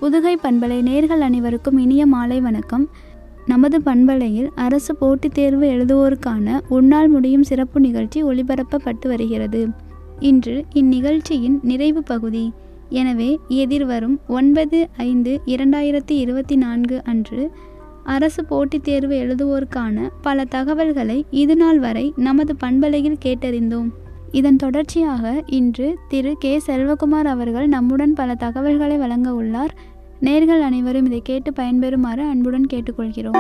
புதுகை பண்பலை நேர்கள் அனைவருக்கும் இனிய மாலை வணக்கம் நமது பண்பலையில் அரசு போட்டித் தேர்வு எழுதுவோருக்கான உன்னால் முடியும் சிறப்பு நிகழ்ச்சி ஒளிபரப்பப்பட்டு வருகிறது இன்று இந்நிகழ்ச்சியின் நிறைவு பகுதி எனவே எதிர்வரும் ஒன்பது ஐந்து இரண்டாயிரத்தி இருபத்தி நான்கு அன்று அரசு போட்டித் தேர்வு எழுதுவோருக்கான பல தகவல்களை இதுநாள் வரை நமது பண்பலையில் கேட்டறிந்தோம் இதன் தொடர்ச்சியாக இன்று திரு கே செல்வகுமார் அவர்கள் நம்முடன் பல தகவல்களை வழங்க உள்ளார் நேர்கள் அனைவரும் இதை கேட்டு பயன்பெறுமாறு அன்புடன் கேட்டுக்கொள்கிறோம்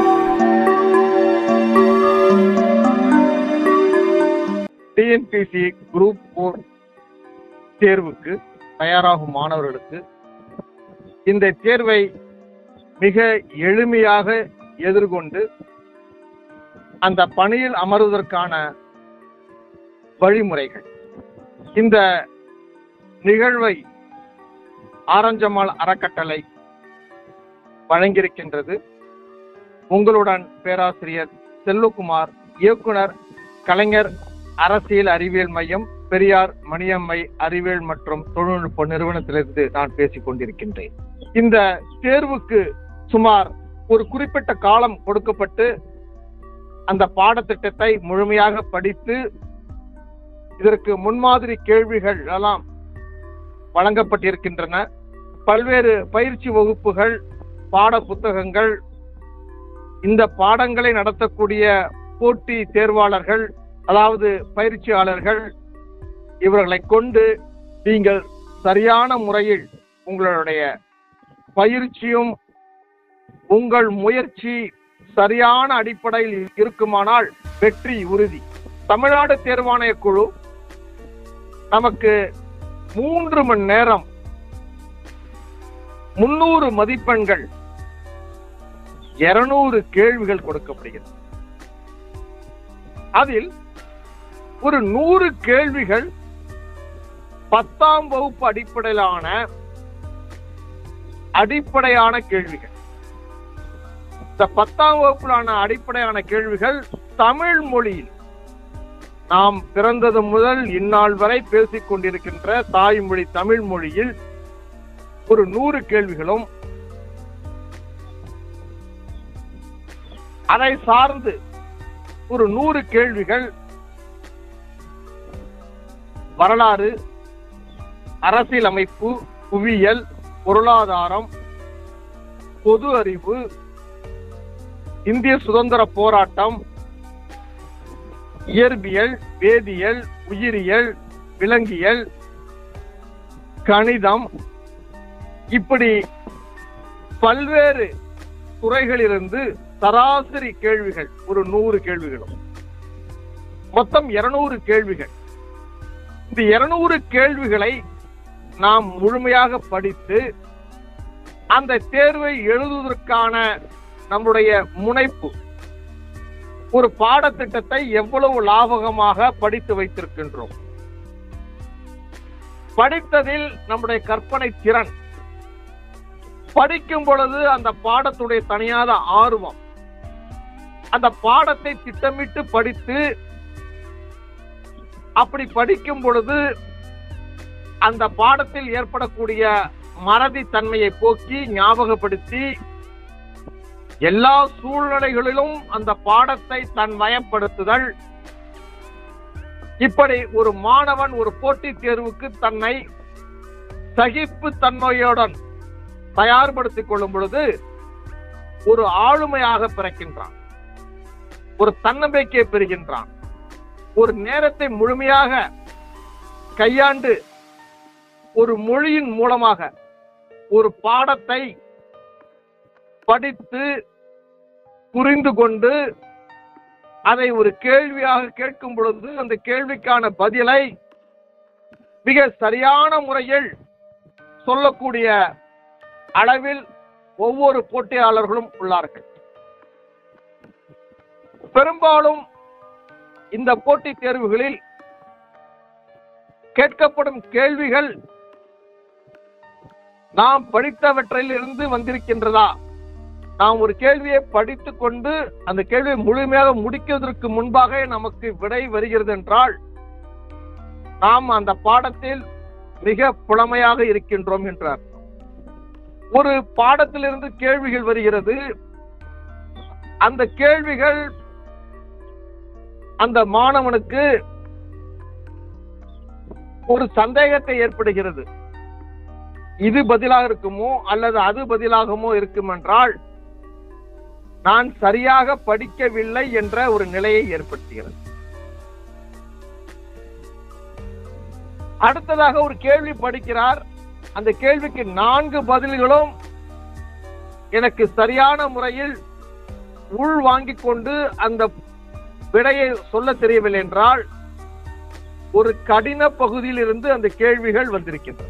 டிஎன்பிசி குரூப் ஃபோர் தேர்வுக்கு தயாராகும் மாணவர்களுக்கு இந்த தேர்வை மிக எளிமையாக எதிர்கொண்டு அந்த பணியில் அமர்வதற்கான வழிமுறைகள் இந்த நிகழ்வை ஆரஞ்சமால் அறக்கட்டளை வழங்கியிருக்கின்றது உங்களுடன் பேராசிரியர் செல்வகுமார் இயக்குனர் கலைஞர் அரசியல் அறிவியல் மையம் பெரியார் மணியம்மை அறிவியல் மற்றும் தொழில்நுட்ப நிறுவனத்திலிருந்து நான் பேசிக் கொண்டிருக்கின்றேன் இந்த தேர்வுக்கு சுமார் ஒரு குறிப்பிட்ட காலம் கொடுக்கப்பட்டு அந்த பாடத்திட்டத்தை முழுமையாக படித்து இதற்கு முன்மாதிரி கேள்விகள் எல்லாம் வழங்கப்பட்டிருக்கின்றன பல்வேறு பயிற்சி வகுப்புகள் பாட புத்தகங்கள் இந்த பாடங்களை நடத்தக்கூடிய போட்டி தேர்வாளர்கள் அதாவது பயிற்சியாளர்கள் இவர்களை கொண்டு நீங்கள் சரியான முறையில் உங்களுடைய பயிற்சியும் உங்கள் முயற்சி சரியான அடிப்படையில் இருக்குமானால் வெற்றி உறுதி தமிழ்நாடு தேர்வாணைய குழு நமக்கு மூன்று மணி நேரம் முன்னூறு மதிப்பெண்கள் இருநூறு கேள்விகள் கொடுக்கப்படுகிறது அதில் ஒரு நூறு கேள்விகள் பத்தாம் வகுப்பு அடிப்படையிலான அடிப்படையான கேள்விகள் இந்த பத்தாம் வகுப்பிலான அடிப்படையான கேள்விகள் தமிழ் மொழியில் நாம் பிறந்தது முதல் இந்நாள் வரை பேசிக் கொண்டிருக்கின்ற தாய்மொழி தமிழ் மொழியில் ஒரு நூறு கேள்விகளும் அதை சார்ந்து ஒரு நூறு கேள்விகள் வரலாறு அரசியலமைப்பு புவியியல் பொருளாதாரம் பொது அறிவு இந்திய சுதந்திர போராட்டம் இயற்பியல் வேதியியல் உயிரியல் விலங்கியல் கணிதம் இப்படி பல்வேறு துறைகளிலிருந்து சராசரி கேள்விகள் ஒரு நூறு கேள்விகளும் மொத்தம் இருநூறு கேள்விகள் இந்த இருநூறு கேள்விகளை நாம் முழுமையாக படித்து அந்த தேர்வை எழுதுவதற்கான நம்முடைய முனைப்பு ஒரு பாடத்திட்டத்தை எவ்வளவு லாபகமாக படித்து வைத்திருக்கின்றோம் படித்ததில் நம்முடைய கற்பனை திறன் படிக்கும் பொழுது அந்த பாடத்துடைய தனியாத ஆர்வம் அந்த பாடத்தை திட்டமிட்டு படித்து அப்படி படிக்கும் பொழுது அந்த பாடத்தில் ஏற்படக்கூடிய மறதி தன்மையை போக்கி ஞாபகப்படுத்தி எல்லா சூழ்நிலைகளிலும் அந்த பாடத்தை தன் வயப்படுத்துதல் இப்படி ஒரு மாணவன் ஒரு போட்டித் தேர்வுக்கு தன்னை சகிப்பு தன்மையுடன் தயார்படுத்திக் கொள்ளும் பொழுது ஒரு ஆளுமையாக பிறக்கின்றான் ஒரு தன்னம்பிக்கையை பெறுகின்றான் ஒரு நேரத்தை முழுமையாக கையாண்டு ஒரு மொழியின் மூலமாக ஒரு பாடத்தை படித்து புரிந்து கொண்டு அதை ஒரு கேள்வியாக கேட்கும் பொழுது அந்த கேள்விக்கான பதிலை மிக சரியான முறையில் சொல்லக்கூடிய அளவில் ஒவ்வொரு போட்டியாளர்களும் உள்ளார்கள் பெரும்பாலும் இந்த போட்டித் தேர்வுகளில் கேட்கப்படும் கேள்விகள் நாம் படித்தவற்றில் இருந்து வந்திருக்கின்றதா நாம் ஒரு கேள்வியை படித்துக் கொண்டு அந்த கேள்வியை முழுமையாக முடிக்கிறதற்கு முன்பாக நமக்கு விடை வருகிறது என்றால் நாம் அந்த பாடத்தில் மிக புலமையாக இருக்கின்றோம் என்று அர்த்தம் ஒரு பாடத்திலிருந்து கேள்விகள் வருகிறது அந்த கேள்விகள் அந்த மாணவனுக்கு ஒரு சந்தேகத்தை ஏற்படுகிறது இது பதிலாக இருக்குமோ அல்லது அது பதிலாகுமோ இருக்கும் என்றால் நான் சரியாக படிக்கவில்லை என்ற ஒரு நிலையை ஏற்படுத்துகிறது அடுத்ததாக ஒரு கேள்வி படிக்கிறார் அந்த கேள்விக்கு நான்கு பதில்களும் எனக்கு சரியான முறையில் உள் வாங்கிக் கொண்டு அந்த விடையை சொல்ல தெரியவில்லை என்றால் ஒரு கடின பகுதியில் இருந்து அந்த கேள்விகள் வந்திருக்கின்றன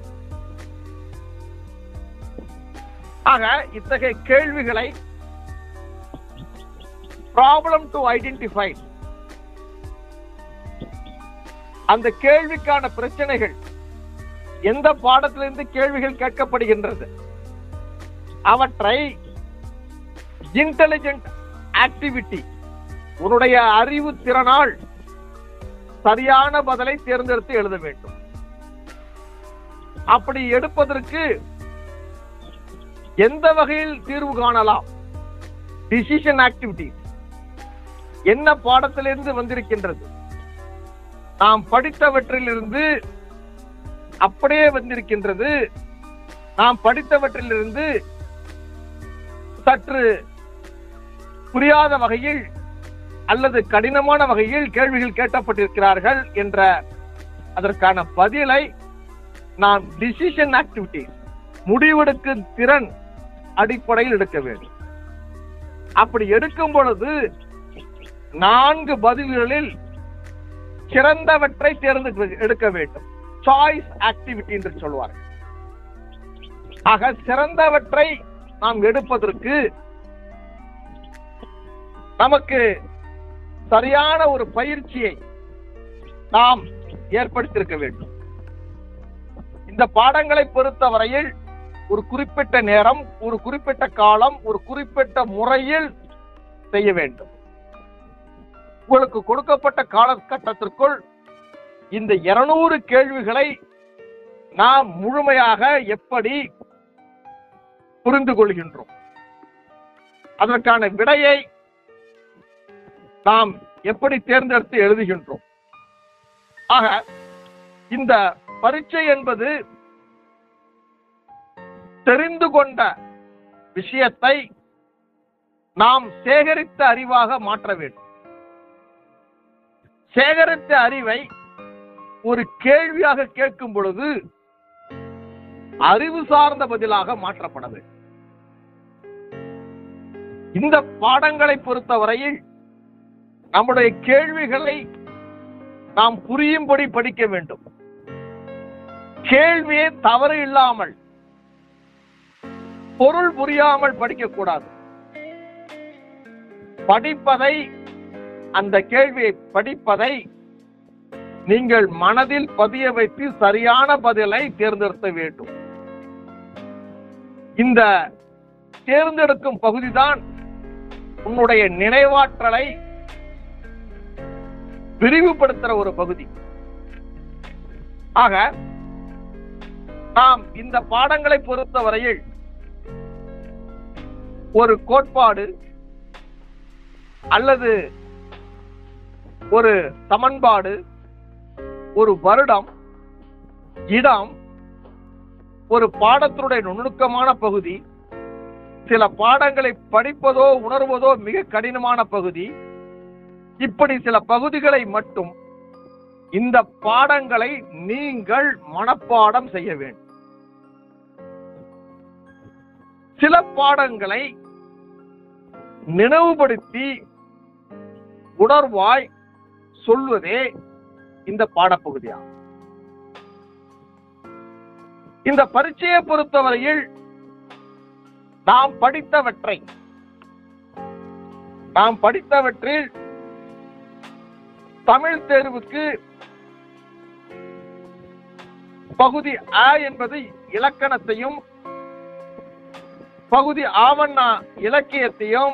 ஆக இத்தகைய கேள்விகளை ப்ராப்ளம் டு ஐடென்டிஃபை அந்த கேள்விக்கான பிரச்சனைகள் எந்த பாடத்திலிருந்து கேள்விகள் கேட்கப்படுகின்றது அவற்றை இன்டெலிஜென்ட் ஆக்டிவிட்டி உன்னுடைய அறிவு திறனால் சரியான பதிலை தேர்ந்தெடுத்து எழுத வேண்டும் அப்படி எடுப்பதற்கு எந்த வகையில் தீர்வு காணலாம் டிசிஷன் ஆக்டிவிட்டி என்ன பாடத்திலிருந்து வந்திருக்கின்றது நாம் படித்தவற்றிலிருந்து அப்படியே வந்திருக்கின்றது நாம் படித்தவற்றிலிருந்து சற்று புரியாத வகையில் அல்லது கடினமான வகையில் கேள்விகள் கேட்கப்பட்டிருக்கிறார்கள் என்ற அதற்கான பதிலை நாம் டிசிஷன் ஆக்டிவிட்டி முடிவெடுக்கும் திறன் அடிப்படையில் எடுக்க வேண்டும் அப்படி எடுக்கும் பொழுது நான்கு பதில்களில் சிறந்தவற்றை தேர்ந்து எடுக்க வேண்டும் சாய்ஸ் ஆக்டிவிட்டி என்று சொல்வார்கள் ஆக சிறந்தவற்றை நாம் எடுப்பதற்கு நமக்கு சரியான ஒரு பயிற்சியை நாம் ஏற்படுத்தியிருக்க வேண்டும் இந்த பாடங்களை பொறுத்தவரையில் ஒரு குறிப்பிட்ட நேரம் ஒரு குறிப்பிட்ட காலம் ஒரு குறிப்பிட்ட முறையில் செய்ய வேண்டும் உங்களுக்கு கொடுக்கப்பட்ட காலகட்டத்திற்குள் இந்த இருநூறு கேள்விகளை நாம் முழுமையாக எப்படி புரிந்து கொள்கின்றோம் அதற்கான விடையை நாம் எப்படி தேர்ந்தெடுத்து எழுதுகின்றோம் ஆக இந்த பரீட்சை என்பது தெரிந்து கொண்ட விஷயத்தை நாம் சேகரித்த அறிவாக மாற்ற வேண்டும் சேகரித்த அறிவை ஒரு கேள்வியாக கேட்கும் பொழுது அறிவு சார்ந்த பதிலாக மாற்றப்பட வேண்டும் இந்த பாடங்களை பொறுத்தவரையில் நம்முடைய கேள்விகளை நாம் புரியும்படி படிக்க வேண்டும் கேள்வியே தவறு இல்லாமல் பொருள் புரியாமல் படிக்கக்கூடாது படிப்பதை அந்த கேள்வியை படிப்பதை நீங்கள் மனதில் பதிய வைத்து சரியான பதிலை தேர்ந்தெடுக்க வேண்டும் இந்த தேர்ந்தெடுக்கும் பகுதிதான் உன்னுடைய நினைவாற்றலை விரிவுபடுத்துற ஒரு பகுதி ஆக நாம் இந்த பாடங்களை பொறுத்தவரையில் ஒரு கோட்பாடு அல்லது ஒரு சமன்பாடு ஒரு வருடம் இடம் ஒரு பாடத்தினுடைய நுணுக்கமான பகுதி சில பாடங்களை படிப்பதோ உணர்வதோ மிக கடினமான பகுதி இப்படி சில பகுதிகளை மட்டும் இந்த பாடங்களை நீங்கள் மனப்பாடம் செய்ய வேண்டும் சில பாடங்களை நினைவுபடுத்தி உணர்வாய் சொல்வதே இந்த பாடப்பகுதியாகும் இந்த பரீட்சையை பொறுத்தவரையில் நாம் படித்தவற்றை நாம் படித்தவற்றில் தமிழ் தேர்வுக்கு பகுதி அ என்பது இலக்கணத்தையும் பகுதி ஆவண்ண இலக்கியத்தையும்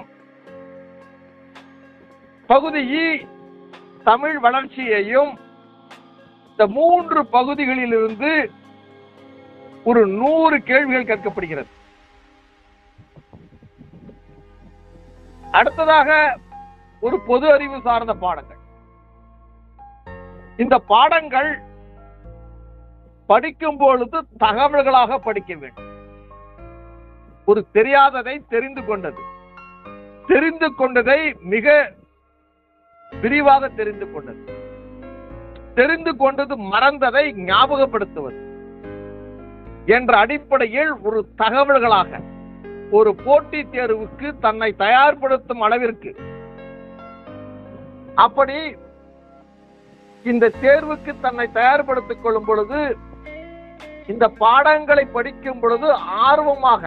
பகுதி இ தமிழ் வளர்ச்சியையும் இந்த மூன்று பகுதிகளிலிருந்து ஒரு நூறு கேள்விகள் கேட்கப்படுகிறது அடுத்ததாக ஒரு பொது அறிவு சார்ந்த பாடங்கள் இந்த பாடங்கள் படிக்கும் பொழுது தகவல்களாக படிக்க வேண்டும் ஒரு தெரியாததை தெரிந்து கொண்டது தெரிந்து கொண்டதை மிக விரிவாக தெரிந்து கொண்டது தெரிந்து கொண்டது மறந்ததை ஞாபகப்படுத்துவது என்ற அடிப்படையில் ஒரு தகவல்களாக ஒரு போட்டித் தேர்வுக்கு தன்னை தயார்படுத்தும் அளவிற்கு அப்படி இந்த தேர்வுக்கு தன்னை தயார்படுத்திக் கொள்ளும் பொழுது இந்த பாடங்களை படிக்கும் பொழுது ஆர்வமாக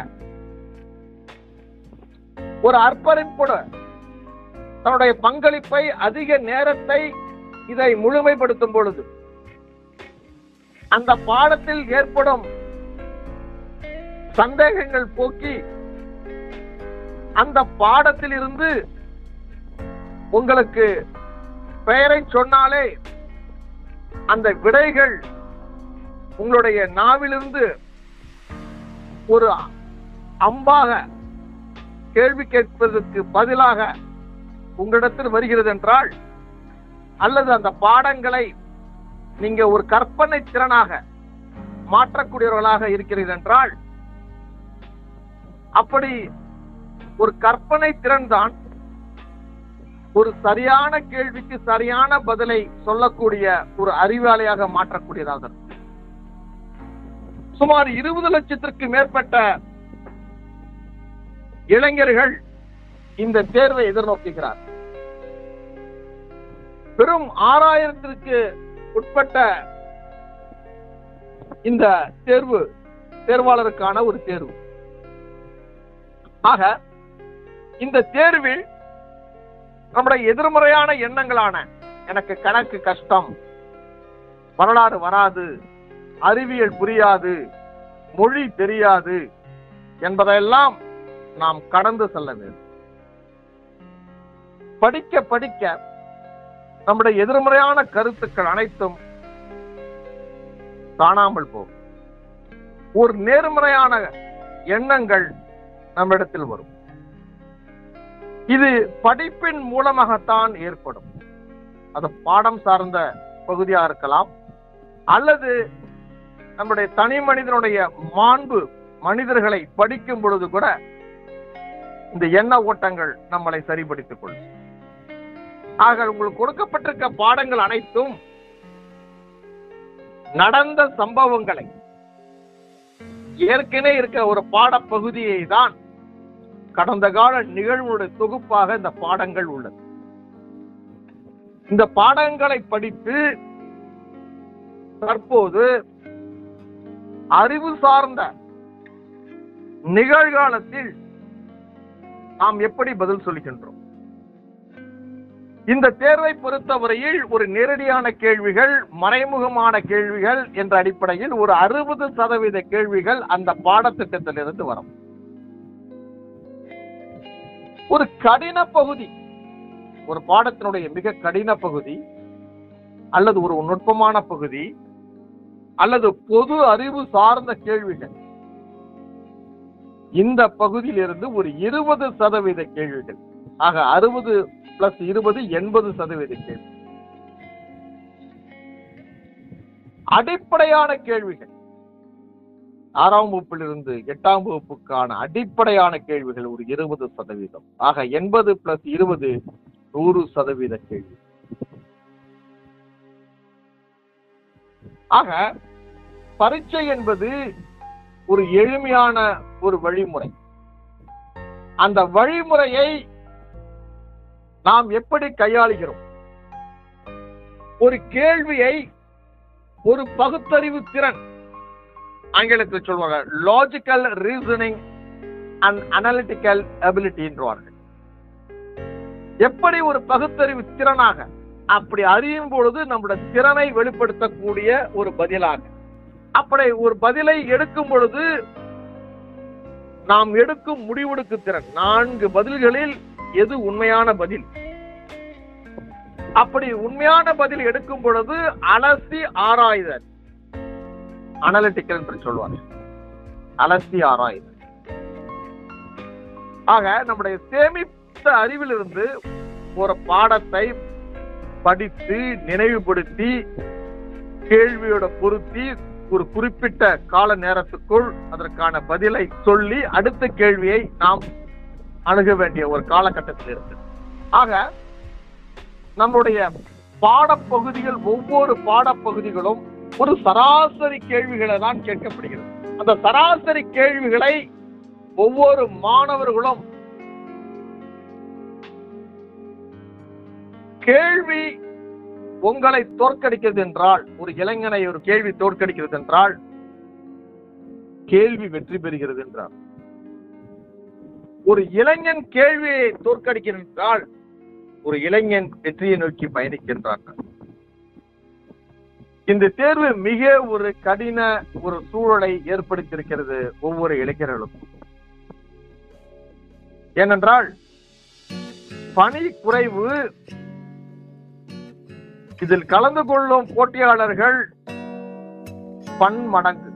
ஒரு அர்ப்பணிப்புட தன்னுடைய பங்களிப்பை அதிக நேரத்தை இதை முழுமைப்படுத்தும் பொழுது அந்த பாடத்தில் ஏற்படும் சந்தேகங்கள் போக்கி அந்த பாடத்தில் இருந்து உங்களுக்கு பெயரை சொன்னாலே அந்த விடைகள் உங்களுடைய நாவிலிருந்து ஒரு அம்பாக கேள்வி கேட்பதற்கு பதிலாக உங்களிடத்தில் வருகிறது என்றால் அல்லது அந்த பாடங்களை நீங்க ஒரு கற்பனை திறனாக மாற்றக்கூடியவர்களாக இருக்கிறீர்கள் என்றால் அப்படி ஒரு கற்பனை திறன் தான் ஒரு சரியான கேள்விக்கு சரியான பதிலை சொல்லக்கூடிய ஒரு அறிவாளியாக மாற்றக்கூடியதாக இருக்கும். சுமார் இருபது லட்சத்திற்கு மேற்பட்ட இளைஞர்கள் இந்த தேர்வை எதிர்நோக்குகிறார் பெரும் ஆறாயிரத்திற்கு உட்பட்ட இந்த தேர்வு தேர்வாளருக்கான ஒரு தேர்வு ஆக இந்த தேர்வில் நம்முடைய எதிர்மறையான எண்ணங்களான எனக்கு கணக்கு கஷ்டம் வரலாறு வராது அறிவியல் புரியாது மொழி தெரியாது என்பதையெல்லாம் நாம் கடந்து செல்ல வேண்டும் படிக்க படிக்க நம்முடைய எதிர்மறையான கருத்துக்கள் அனைத்தும் காணாமல் போகும் ஒரு நேர்மறையான எண்ணங்கள் நம்மிடத்தில் வரும் இது படிப்பின் மூலமாகத்தான் ஏற்படும் அது பாடம் சார்ந்த பகுதியா இருக்கலாம் அல்லது நம்முடைய தனி மனிதனுடைய மாண்பு மனிதர்களை படிக்கும் பொழுது கூட இந்த எண்ண ஓட்டங்கள் நம்மளை சரிப்படுத்திக் கொள்ளும் ஆக உங்களுக்கு கொடுக்கப்பட்டிருக்க பாடங்கள் அனைத்தும் நடந்த சம்பவங்களை ஏற்கனவே இருக்க ஒரு பாடப்பகுதியை தான் கடந்த கால நிகழ்வுடைய தொகுப்பாக இந்த பாடங்கள் உள்ளது இந்த பாடங்களை படித்து தற்போது அறிவு சார்ந்த நிகழ்காலத்தில் நாம் எப்படி பதில் சொல்கின்றோம் இந்த தேர்வை பொறுத்தவரையில் ஒரு நேரடியான கேள்விகள் மறைமுகமான கேள்விகள் என்ற அடிப்படையில் ஒரு அறுபது சதவீத கேள்விகள் அந்த பாடத்திட்டத்திலிருந்து வரும் ஒரு கடின பகுதி ஒரு பாடத்தினுடைய மிக கடின பகுதி அல்லது ஒரு நுட்பமான பகுதி அல்லது பொது அறிவு சார்ந்த கேள்விகள் இந்த பகுதியிலிருந்து ஒரு இருபது சதவீத கேள்விகள் ஆக அறுபது பிளஸ் இருபது எண்பது சதவீத கேள்வி அடிப்படையான கேள்விகள் ஆறாம் வகுப்பிலிருந்து எட்டாம் வகுப்புக்கான அடிப்படையான கேள்விகள் ஒரு இருபது சதவீதம் ஆக எண்பது பிளஸ் இருபது நூறு சதவீத கேள்வி ஆக பரீட்சை என்பது ஒரு எளிமையான ஒரு வழிமுறை அந்த வழிமுறையை நாம் எப்படி கையாளுகிறோம் ஒரு கேள்வியை ஒரு பகுத்தறிவு திறன் ஆங்கிலத்தில் சொல்வாங்க லாஜிக்கல் ரீசனிங் அண்ட் அனாலிட்டிக்கல் அபிலிட்டின்றார்கள் எப்படி ஒரு பகுத்தறிவு திறனாக அப்படி அறியும் பொழுது நம்முடைய திறனை வெளிப்படுத்தக்கூடிய ஒரு பதிலாக அப்படி ஒரு பதிலை எடுக்கும் பொழுது நாம் எடுக்கும் முடிவெடுக்கு திறன் நான்கு பதில்களில் எது உண்மையான பதில் அப்படி உண்மையான பதில் எடுக்கும் பொழுது அலசி ஆராய்தல் அனலிட்டிக்கல் என்று சொல்வாங்க அலசி ஆராயுது ஆக நம்முடைய சேமித்த அறிவிலிருந்து ஒரு பாடத்தை படித்து நினைவுபடுத்தி கேள்வியோட பொருத்தி ஒரு குறிப்பிட்ட கால நேரத்துக்குள் அதற்கான பதிலை சொல்லி அடுத்த கேள்வியை நாம் அணுக வேண்டிய ஒரு காலகட்டத்தில் இருக்கு ஆக நம்முடைய பாடப்பகுதிகள் ஒவ்வொரு பாடப்பகுதிகளும் ஒரு சராசரி கேள்விகளை தான் கேட்கப்படுகிறது அந்த சராசரி கேள்விகளை ஒவ்வொரு மாணவர்களும் கேள்வி உங்களை தோற்கடிக்கிறது என்றால் ஒரு இளைஞனை ஒரு கேள்வி தோற்கடிக்கிறது என்றால் கேள்வி வெற்றி பெறுகிறது என்றால் ஒரு இளைஞன் கேள்வியை தோற்கடிக்கிறது என்றால் ஒரு இளைஞன் வெற்றியை நோக்கி பயணிக்கின்றான் இந்த தேர்வு மிக ஒரு கடின ஒரு சூழலை ஏற்படுத்தியிருக்கிறது ஒவ்வொரு இளைஞர்களுக்கும் ஏனென்றால் பணி குறைவு இதில் கலந்து கொள்ளும் போட்டியாளர்கள் பன்மடங்கு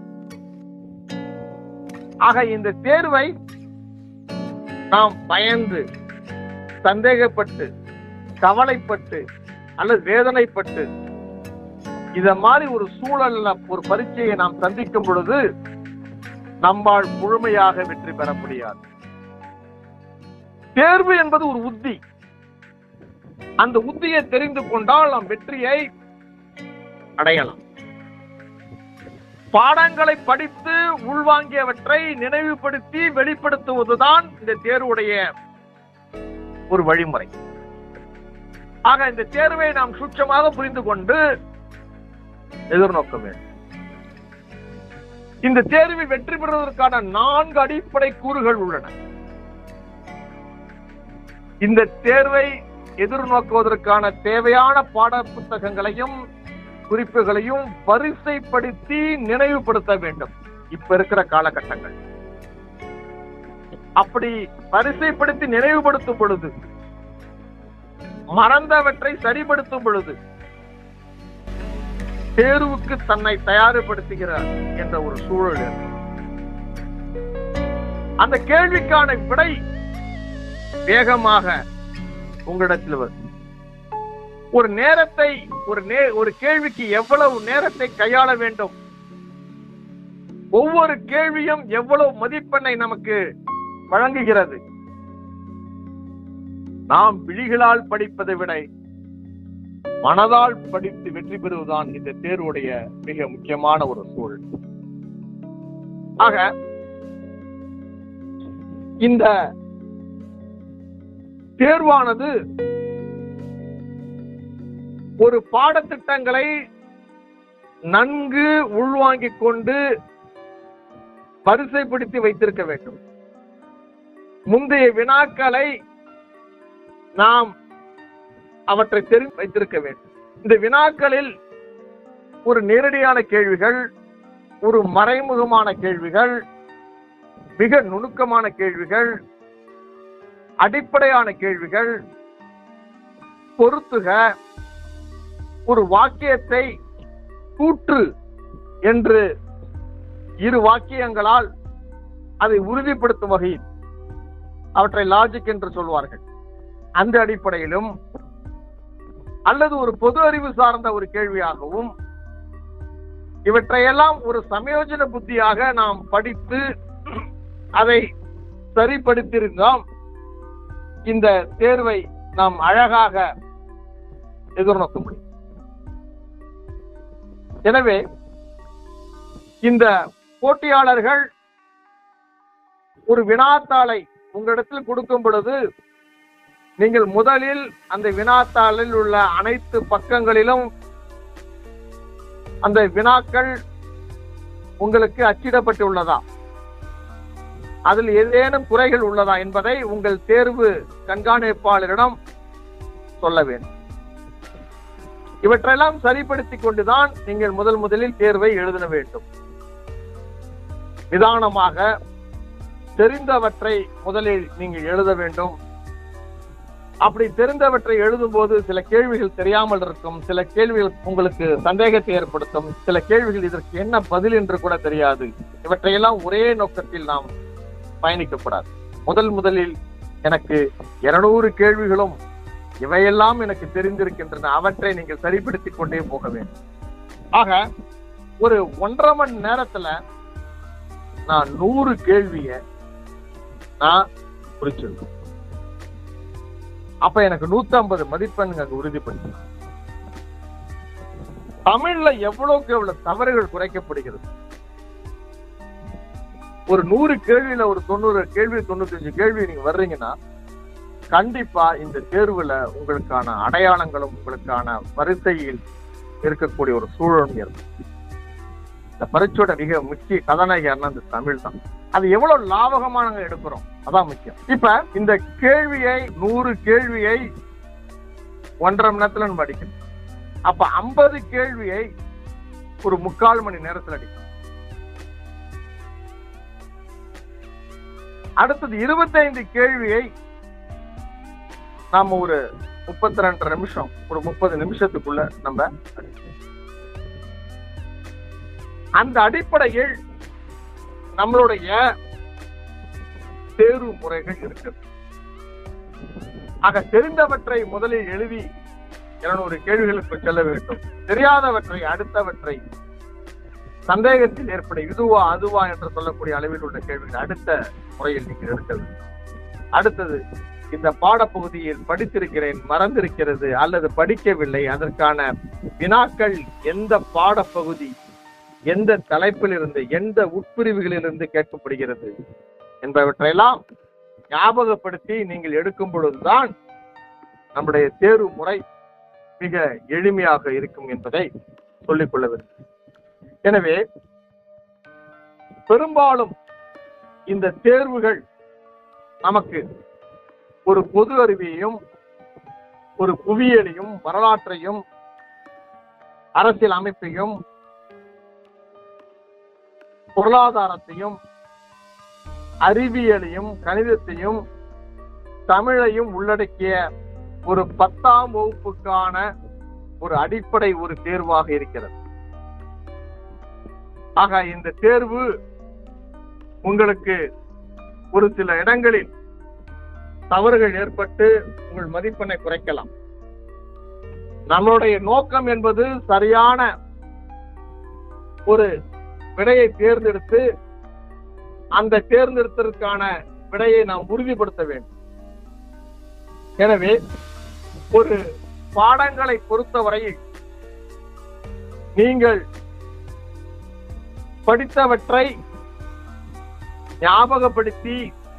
ஆக இந்த தேர்வை நாம் பயந்து சந்தேகப்பட்டு கவலைப்பட்டு அல்லது வேதனைப்பட்டு இத மாதிரி ஒரு சூழல்ல ஒரு பரீட்சையை நாம் சந்திக்கும் பொழுது நம்மால் முழுமையாக வெற்றி பெற முடியாது தேர்வு என்பது ஒரு உத்தி அந்த உத்தியை தெரிந்து கொண்டால் நாம் வெற்றியை அடையலாம் பாடங்களை படித்து உள்வாங்கியவற்றை நினைவுபடுத்தி வெளிப்படுத்துவதுதான் இந்த தேர்வுடைய ஒரு வழிமுறை ஆக இந்த தேர்வை நாம் சூட்சமாக புரிந்து கொண்டு எதிர்நோக்க வேண்டும் இந்த தேர்வில் வெற்றி பெறுவதற்கான நான்கு அடிப்படை கூறுகள் உள்ளன இந்த தேர்வை எதிர்நோக்குவதற்கான தேவையான பாட புத்தகங்களையும் குறிப்புகளையும் வரிசைப்படுத்தி நினைவுபடுத்த வேண்டும் இப்ப இருக்கிற காலகட்டங்கள் அப்படி வரிசைப்படுத்தி நினைவுபடுத்தும் பொழுது மறந்தவற்றை சரிப்படுத்தும் பொழுது தேர்வுக்கு தன்னை தயார்படுத்துகிறார் என்ற ஒரு சூழல் ஏற்படும். அந்த கேள்விக்கான விடை வேகமாக உங்களிடத்தில் வரும் ஒரு நேரத்தை ஒரு நே ஒரு கேள்விக்கு எவ்வளவு நேரத்தை கையாள வேண்டும் ஒவ்வொரு கேள்வியும் எவ்வளவு மதிப்பெண்ணை நமக்கு வழங்குகிறது நாம் விழிகளால் படிப்பதை விட மனதால் படித்து வெற்றி பெறுவதுதான் இந்த தேர்வுடைய மிக முக்கியமான ஒரு சூழல் ஆக இந்த தேர்வானது ஒரு பாடத்திட்டங்களை நன்கு உள்வாங்கிக் கொண்டு வரிசைப்படுத்தி வைத்திருக்க வேண்டும் முந்தைய வினாக்களை நாம் அவற்றை தெரிந்து வைத்திருக்க வேண்டும் இந்த வினாக்களில் ஒரு நேரடியான கேள்விகள் ஒரு மறைமுகமான கேள்விகள் மிக நுணுக்கமான கேள்விகள் அடிப்படையான கேள்விகள் பொருத்துக ஒரு வாக்கியத்தை கூற்று என்று இரு வாக்கியங்களால் அதை உறுதிப்படுத்தும் வகையில் அவற்றை லாஜிக் என்று சொல்வார்கள் அந்த அடிப்படையிலும் அல்லது ஒரு பொது அறிவு சார்ந்த ஒரு கேள்வியாகவும் இவற்றையெல்லாம் ஒரு சமயோஜன புத்தியாக நாம் படித்து அதை சரிப்படுத்தியிருந்தோம் இந்த தேர்வை நாம் அழகாக எதிர்நோக்க முடியும் எனவே இந்த போட்டியாளர்கள் ஒரு வினாத்தாளை உங்களிடத்தில் கொடுக்கும் பொழுது நீங்கள் முதலில் அந்த வினாத்தாளில் உள்ள அனைத்து பக்கங்களிலும் அந்த வினாக்கள் உங்களுக்கு அச்சிடப்பட்டுள்ளதா அதில் ஏதேனும் குறைகள் உள்ளதா என்பதை உங்கள் தேர்வு கண்காணிப்பாளரிடம் சொல்ல வேண்டும் இவற்றெல்லாம் சரிப்படுத்திக் கொண்டுதான் நீங்கள் முதல் முதலில் தேர்வை எழுத வேண்டும் நிதானமாக தெரிந்தவற்றை முதலில் நீங்கள் எழுத வேண்டும் அப்படி தெரிந்தவற்றை எழுதும்போது சில கேள்விகள் தெரியாமல் இருக்கும் சில கேள்விகள் உங்களுக்கு சந்தேகத்தை ஏற்படுத்தும் சில கேள்விகள் இதற்கு என்ன பதில் என்று கூட தெரியாது இவற்றையெல்லாம் ஒரே நோக்கத்தில் நாம் பயணிக்கக்கூடாது முதல் முதலில் எனக்கு இருநூறு கேள்விகளும் இவையெல்லாம் எனக்கு தெரிந்திருக்கின்றன அவற்றை நீங்கள் சரிப்படுத்திக் கொண்டே போக வேண்டும் ஆக ஒரு ஒன்றரை மணி நேரத்துல நான் நூறு கேள்விய நான் குறிச்சிருக்கேன் அப்ப எனக்கு நூத்தி ஐம்பது மதிப்பெண்கள் அங்க உறுதிப்படுத்தி தமிழ்ல எவ்வளவுக்கு எவ்வளவு தவறுகள் குறைக்கப்படுகிறது ஒரு நூறு கேள்வியில ஒரு தொண்ணூறு கேள்வி தொண்ணூத்தஞ்சு கேள்வி நீங்க வர்றீங்கன்னா கண்டிப்பா இந்த தேர்வுல உங்களுக்கான அடையாளங்களும் உங்களுக்கான வரிசையில் இருக்கக்கூடிய ஒரு சூழலும் ஏற்படும் இந்த பரீட்சையோட மிக முக்கிய கதாநாயகர்னா இந்த தமிழ் தான் அது எவ்வளவு லாபகமா நாங்க எடுக்கிறோம் அதான் முக்கியம் இப்ப இந்த கேள்வியை நூறு கேள்வியை ஒன்றரை மணி நேரத்துல நம்ம அடிக்கணும் அப்ப ஐம்பது கேள்வியை ஒரு முக்கால் மணி நேரத்துல அடிக்கணும் அடுத்தது இருபத்தைந்து கேள்வியை நாம ஒரு முப்பத்தி ரெண்டு நிமிஷம் ஒரு முப்பது நிமிஷத்துக்குள்ள நம்ம அடிக்கணும். அந்த அடிப்படையில் நம்மளுடைய தேர்வு முறைகள் இருக்கு ஆக தெரிந்தவற்றை முதலில் எழுதி இருநூறு கேள்விகளுக்கு செல்ல வேண்டும் தெரியாதவற்றை அடுத்தவற்றை சந்தேகத்தில் ஏற்பட இதுவா அதுவா என்று சொல்லக்கூடிய அளவில் உள்ள கேள்விகள் அடுத்த முறையில் நீங்கள் எடுக்க வேண்டும் அடுத்தது இந்த பாடப்பகுதியில் படித்திருக்கிறேன் மறந்திருக்கிறது அல்லது படிக்கவில்லை அதற்கான வினாக்கள் எந்த பாடப்பகுதி எந்த தலைப்பில் இருந்து எந்த உட்பிரிவுகளிலிருந்து கேட்கப்படுகிறது என்பவற்றையெல்லாம் ஞாபகப்படுத்தி நீங்கள் எடுக்கும் பொழுதுதான் நம்முடைய தேர்வு முறை மிக எளிமையாக இருக்கும் என்பதை சொல்லிக் கொள்ள வேண்டும் எனவே பெரும்பாலும் இந்த தேர்வுகள் நமக்கு ஒரு பொது அறிவியையும் ஒரு புவியியலையும் வரலாற்றையும் அரசியல் அமைப்பையும் பொருளாதாரத்தையும் அறிவியலையும் கணிதத்தையும் தமிழையும் உள்ளடக்கிய ஒரு பத்தாம் வகுப்புக்கான ஒரு அடிப்படை ஒரு தேர்வாக இருக்கிறது ஆக இந்த தேர்வு உங்களுக்கு ஒரு சில இடங்களில் தவறுகள் ஏற்பட்டு உங்கள் மதிப்பெண்ணை குறைக்கலாம் நம்மளுடைய நோக்கம் என்பது சரியான ஒரு விடையை தேர்ந்தெடுத்து அந்த தேர்ந்தெடுத்ததற்கான விடையை நாம் உறுதிப்படுத்த வேண்டும் எனவே ஒரு பாடங்களை பொறுத்தவரையில் நீங்கள் படித்தவற்றை ஞாபகப்படுத்தி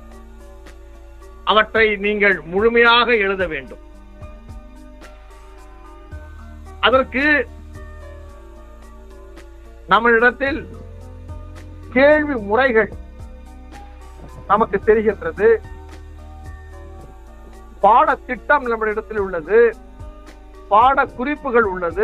அவற்றை நீங்கள் முழுமையாக எழுத வேண்டும் அதற்கு நம்மளிடத்தில் கேள்வி முறைகள் நமக்கு தெரிகின்றது பாடத்திட்டம் நம்மளிடத்தில் உள்ளது பாட குறிப்புகள் உள்ளது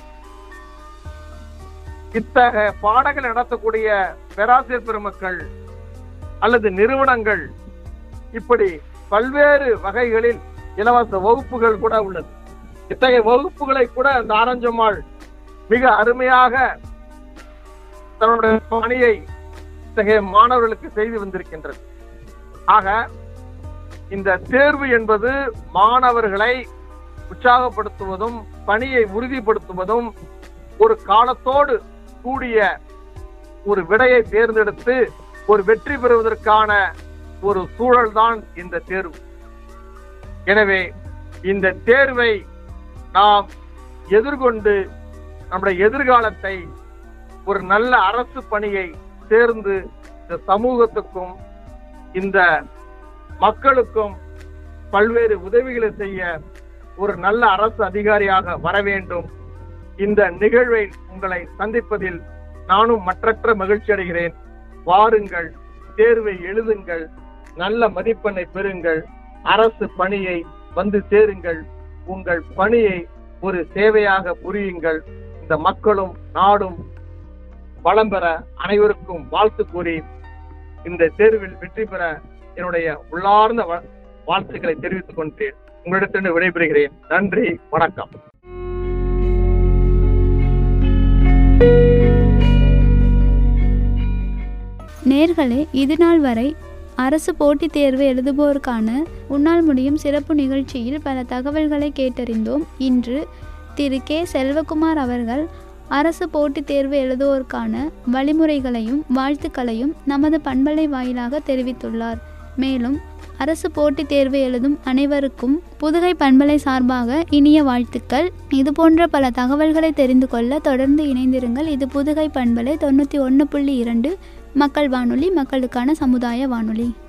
இத்தகைய பாடங்கள் நடத்தக்கூடிய பேராசிரியர் பெருமக்கள் அல்லது நிறுவனங்கள் இப்படி பல்வேறு வகைகளில் இலவச வகுப்புகள் கூட உள்ளது இத்தகைய வகுப்புகளை கூட அந்த ஆரஞ்சம்மாள் மிக அருமையாக தன்னுடைய பணியை இத்தகைய மாணவர்களுக்கு செய்து வந்திருக்கின்றது ஆக இந்த தேர்வு என்பது மாணவர்களை உற்சாகப்படுத்துவதும் பணியை உறுதிப்படுத்துவதும் ஒரு காலத்தோடு கூடிய ஒரு விடையை தேர்ந்தெடுத்து ஒரு வெற்றி பெறுவதற்கான ஒரு சூழல்தான் இந்த தேர்வு எனவே இந்த தேர்வை நாம் எதிர்கொண்டு நம்முடைய எதிர்காலத்தை ஒரு நல்ல அரசு பணியை சேர்ந்து இந்த சமூகத்துக்கும் இந்த மக்களுக்கும் பல்வேறு உதவிகளை செய்ய ஒரு நல்ல அரசு அதிகாரியாக வர வேண்டும் இந்த நிகழ்வை உங்களை சந்திப்பதில் நானும் மற்றற்ற மகிழ்ச்சி அடைகிறேன் வாருங்கள் தேர்வை எழுதுங்கள் நல்ல மதிப்பெண்ணை பெறுங்கள் அரசு பணியை வந்து சேருங்கள் உங்கள் பணியை ஒரு சேவையாக புரியுங்கள் இந்த மக்களும் நாடும் வளம் பெற அனைவருக்கும் வாழ்த்து கூறி இந்த தேர்வில் வெற்றி பெற என்னுடைய உள்ளார்ந்த வ- வாழ்த்துக்களை தெரிவித்துக் கொண்டேன் உங்களிடத்திலிருந்து விடைபெறுகிறேன் நன்றி வணக்கம் நேர்களே இது நாள் வரை அரசு போட்டித் தேர்வு எழுதுவோருக்கான உன்னால் முடியும் சிறப்பு நிகழ்ச்சியில் பல தகவல்களை கேட்டறிந்தோம் இன்று திரு கே செல்வகுமார் அவர்கள் அரசு போட்டித் தேர்வு எழுதுவோருக்கான வழிமுறைகளையும் வாழ்த்துக்களையும் நமது பண்பலை வாயிலாக தெரிவித்துள்ளார் மேலும் அரசு போட்டித் தேர்வு எழுதும் அனைவருக்கும் புதுகை பண்பலை சார்பாக இனிய வாழ்த்துக்கள் இது போன்ற பல தகவல்களை தெரிந்து கொள்ள தொடர்ந்து இணைந்திருங்கள் இது புதுகை பண்பலை தொண்ணூற்றி ஒன்று புள்ளி இரண்டு மக்கள் வானொலி மக்களுக்கான சமுதாய வானொலி